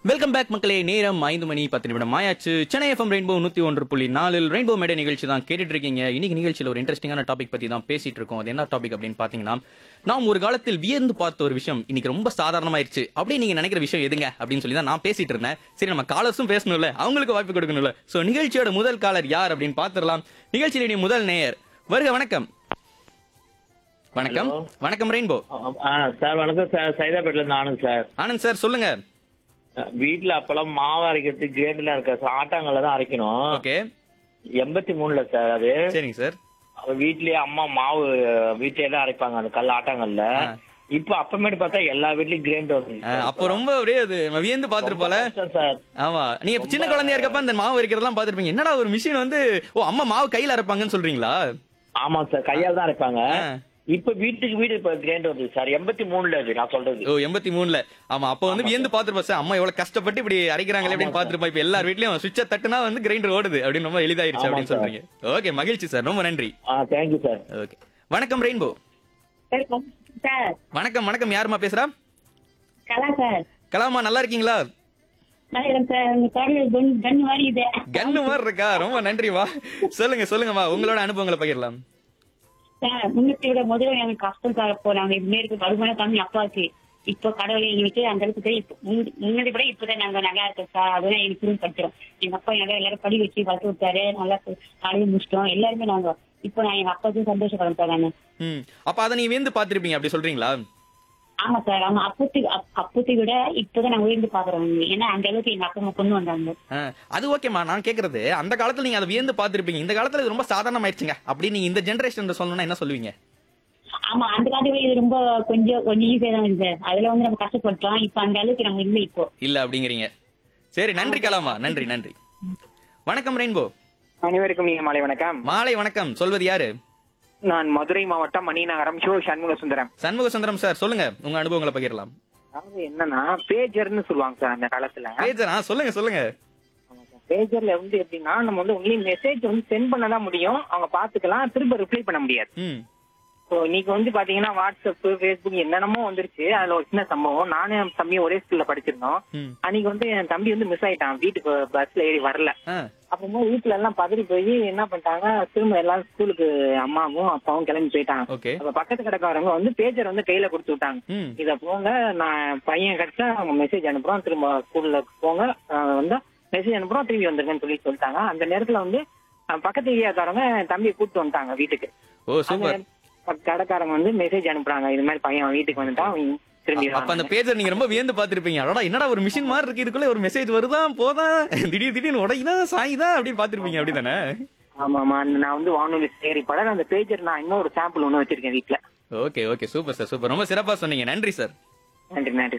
Welcome back மக்களே நேரம் ஐந்து மணி பத்து நிமிடம் ஆயாச்சு சென்னை எஃப்எம் ரெயின்போ நூத்தி ஒன்று புள்ளி நாலில் ரெயின்போ மேடை நிகழ்ச்சி தான் கேட்டுட்டு இருக்கீங்க இன்னைக்கு நிகழ்ச்சியில் ஒரு இன்ட்ரெஸ்டிங்கான டாபிக் பத்தி தான் பேசிட்டு இருக்கோம் அது என்ன டாபிக் அப்படின்னு பாத்தீங்கன்னா நாம் ஒரு காலத்தில் வியந்து பார்த்த ஒரு விஷயம் இன்னைக்கு ரொம்ப சாதாரணமாயிருச்சு அப்படி நீங்க நினைக்கிற விஷயம் எதுங்க அப்படின்னு சொல்லி தான் நான் பேசிட்டு இருந்தேன் சரி நம்ம காலர்ஸும் பேசணும்ல அவங்களுக்கு வாய்ப்பு கொடுக்கணும்ல சோ நிகழ்ச்சியோட முதல் காலர் யார் அப்படின்னு பாத்துடலாம் நிகழ்ச்சியினுடைய முதல் நேயர் வருக வணக்கம் வணக்கம் Hello. வணக்கம் ரெயின்போ ஆ சார் வணக்கம் சார் சைதாப்பேட்டில இருந்து ஆனந்த் சார் ஆனந்த் சார் சொல்லுங்க வீட்ல அப்பெல்லாம் மாவு அரைக்கிறதுக்கு கிரேண்ட்ல இருக்க சார் ஆட்டாங்கல்ல தான் அரைக்கணும் ஓகே எண்பத்தி மூணுல சார் அது சரிங்க சார் அப்ப வீட்லயே அம்மா மாவு வீட்லயே தான் அரைப்பாங்க அந்த கல் ஆட்டாங்கல்ல ஆ. இப்ப அப்புறமேட்டு பார்த்தா எல்லா வீட்லயும் கிரைண்ட் வருது ஆ, அப்போ ரொம்ப அப்படியே அது வியந்து பாத்துருப்போல சார் ஆமா நீங்க இப்ப சின்ன குழந்தையா இருக்கப்ப அந்த மாவு அரைக்கிறதெல்லாம் பாத்துருப்பீங்க என்னடா ஒரு மிஷின் வந்து ஓ அம்மா மாவு கையில அரைப்பாங்கன்னு சொல்றீங்களா ஆமா சார் கையால தான் அரைப்பாங்க ஆ. இப்ப வீட்டுக்கு வீடு இப்ப கிரைண்ட் வருது சார் எண்பத்தி மூணுல அது நான் சொல்றது ஓ எண்பத்தி மூணுல ஆமா அப்போ வந்து வியந்து பாத்துருப்போம் சார் அம்மா எவ்வளவு கஷ்டப்பட்டு இப்படி அரைக்கிறாங்களே அப்படின்னு பாத்துருப்போம் இப்ப எல்லார் வீட்லயும் சுவிட்ச தட்டுனா வந்து கிரைண்டர் ஓடுது அப்படின்னு ரொம்ப எளிதாயிருச்சு ஆமா அப்படின்னு சார். சொல்றீங்க ஓகே மகிழ்ச்சி சார் ரொம்ப நன்றி ஆ தேங்க்யூ சார் ஓகே வணக்கம் ரெயின்போ சார் வணக்கம் வணக்கம் யாருமா பேசுறா கலா சார் கலாமா நல்லா இருக்கீங்களா நல்லா இருக்கேன் சார் உங்க குரல் கன் கன் மாதிரி இது கன்னு மாதிரி இருக்கா ரொம்ப நன்றிவா சொல்லுங்க சொல்லுங்கம்மா உங்களோட அனுபவங்களை பகிரலாம் சார் முன்னத்தை விட முதல்ல எனக்கு கஷ்டம் சார் இப்போ நாங்க இதுமே இருக்கு வருமானம் கம்மி அப்பாச்சு இப்போ கடவுளை எங்களுக்கு அந்த அளவுக்கு தெரியும் இப்போ முந்தி- முன்னாடி விட இப்பதான் நாங்க நல்லா இருக்கோம் சார் அதெல்லாம் எனக்கு புரிஞ்சு படிக்கிறோம் எங்க அப்பா நல்லா எல்லாரும் படி வச்சு வளர்த்து விட்டாரு நல்லா காலையில் முடிச்சிட்டோம் எல்லாருமே நாங்க இப்போ நான் எங்க அப்பாவுக்கும் சந்தோஷப்படுறேன் சார் நானு ம் அப்ப அதை நீ வியந்து பாத்திருப்பீங்க அப்படி சொல்றீங்களா ஆமா சார் ஆமா அப்பத்துக்கு அப்- அப்பத்தை விட இப்பதான் நான் உயர்ந்து பாக்குறோம் ஏன்னா அந்த அளவுக்கு எங்க அப்பா அம்மா கொண்டு வந்தாங்க ஆ, அது ஓகேம்மா நான் கேக்குறது அந்த காலத்துல நீங்க அதை வியந்து பாத்திருப்பீங்க இந்த காலத்துல இது ரொம்ப சாதாரணமாயிருச்சுங்க அப்படி நீங்க இந்த ஜெனரேஷன் சொல்லணும்னா என்ன சொல்லுவீங்க ஆமா அந்த காலத்துல இது ரொம்ப கொஞ்சம் கொஞ்சம் ஈஸியா தான் இருந்தது அதுல வந்து நம்ம கஷ்டப்பட்டோம் இப்ப அந்த அளவுக்கு நம்ம இல்லை இப்போ இல்ல அப்படிங்கிறீங்க சரி நன்றி கலாமா நன்றி நன்றி வணக்கம் ரெயின்போ அனைவருக்கும் நீங்க மாலை வணக்கம் மாலை வணக்கம் சொல்வது யாரு நான் மதுரை மாவட்டம் மணிநகரம் சிவ சண்முக சுந்தரம் சண்முக சுந்தரம் சார் சொல்லுங்க உங்க அனுபவங்களை பகிரலாம் அதாவது என்னன்னா பேஜர்னு சொல்லுவாங்க சார் அந்த காலத்துல பேஜரா சொல்லுங்க சொல்லுங்க பேஜர்ல வந்து எப்படின்னா நம்ம வந்து ஒன்லி மெசேஜ் வந்து சென்ட் பண்ண தான் முடியும் அவங்க பாத்துக்கலாம் திரும்ப ரிப்ளை பண்ண முடியாது ம் ஸோ இன்னைக்கு வந்து பாத்தீங்கன்னா வாட்ஸ்அப் ஃபேஸ்புக் என்னென்னமோ வந்துருச்சு அதுல ஒரு சின்ன சம்பவம் நானும் என் தம்பியும் ஒரே ஸ்கூல்ல படிச்சிருந்தோம் ம் அன்னைக்கு வந்து என் தம்பி வந்து மிஸ் ஆயிட்டான் வீட்டுக்கு பஸ்ல ஏறி வரல ஆ அப்புறமா வீட்டுல எல்லாம் பதறி போய் என்ன பண்ணிட்டாங்க திரும்ப எல்லாரும் ஸ்கூலுக்கு அம்மாவும் அப்பாவும் கிளம்பி போயிட்டாங்க ஓகே அப்ப பக்கத்து கடைக்காரங்க வந்து பேஜர் வந்து கையில கொடுத்து விட்டாங்க ம் இத போங்க நான் பையன் கிடைச்சா அவங்க மெசேஜ் அனுப்புறோம் திரும்ப ஸ்கூல்ல போங்க அஹ் வந்து மெசேஜ் அனுப்புறோம் திரும்பி வந்துருங்கன்னு சொல்லி சொல்லிட்டாங்க அந்த நேரத்துல வந்து அஹ் பக்கத்து ஏரியாக்காரங்க என் தம்பியை கூப்பிட்டு வந்துட்டாங்க வீட்டுக்கு ஓ சூப்பர் அந்த கடைக்காரங்க வந்து மெசேஜ் அனுப்புறாங்க இது மாதிரி பையன் வீட்டுக்கு வந்துட்டான் அவன் திரும்பி அப்ப அந்த பேஜர் நீங்க ரொம்ப வியந்து பாத்திருப்பீங்க அடடா என்னடா ஒரு மிஷின் மாதிரி இருக்கு இதுக்குள்ள ஒரு மெசேஜ் வருதா போதா திடீர் திடீர்னு உடையுதா சாயுதா அப்படின்னு பாத்திருப்பீங்க அப்படிதானே ஆமா ஆமா நான் வந்து வானொலி சேரி படம் அந்த பேஜர் நான் இன்னும் ஒரு சாம்பிள் ஒண்ணு வச்சிருக்கேன் வீட்டுல okay okay super sir super ரொம்ப சிறப்பா சொன்னீங்க நன்றி சார் நன்றி நன்றி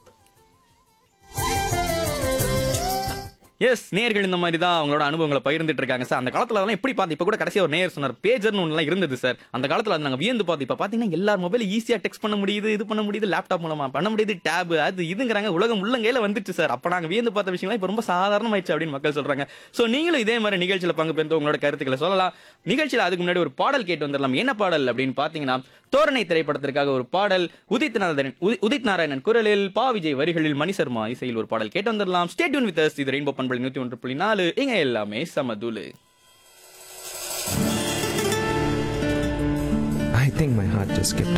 எஸ் நேயர்கள் இந்த மாதிரி தான் அவங்களோட அனுபவங்களை பகிர்ந்துட்டு இருக்காங்க சார் அந்த காலத்துல அதெல்லாம் எப்படி பார்த்து இப்ப கூட கடைசியா ஒரு நேயர் சொன்னார் பேஜர்னு ஒன்றுலாம் இருந்தது சார் அந்த காலத்துல அது நாங்க வியந்து பார்த்து இப்ப பாத்தீங்கன்னா எல்லார் மொபைல் ஈஸியா டெக்ஸ்ட் பண்ண முடியுது இது பண்ண முடியுது லேப்டாப் மூலமா பண்ண முடியுது டேப் அது இதுங்கிறாங்க உலகம் உள்ளங்கையில வந்துச்சு சார் அப்ப நாங்க வியந்து பார்த்த விஷயம்லாம் இப்ப ரொம்ப சாதாரணமாயிடுச்சு அப்படின்னு மக்கள் சொல்றாங்க சோ நீங்களும் இதே மாதிரி நிகழ்ச்சியில பங்கு பெற்று உங்களோட கருத்துக்களை சொல்லலாம் நிகழ்ச்சியில அதுக்கு முன்னாடி ஒரு பாடல் கேட்டு வந்துடலாம் என்ன பாடல் அப்படின்னு பாத்தீங்கன்னா தோரணை திரைப்படத்திற்காக ஒரு பாடல் உதித் நாராயணன் உதி- உதித் நாராயணன் குரலில் பா விஜய் வரிகளில் மணி சர்மா இசையில் ஒரு பாடல் கேட்டு வந்துடலாம் ஸ்டேட்யூன் வித் அஸ் இது ரெயின்போ பண்பலை நூத்தி ஒன்று புள்ளி நாலு இங்க எல்லாமே சமதுலு I think my heart just skipped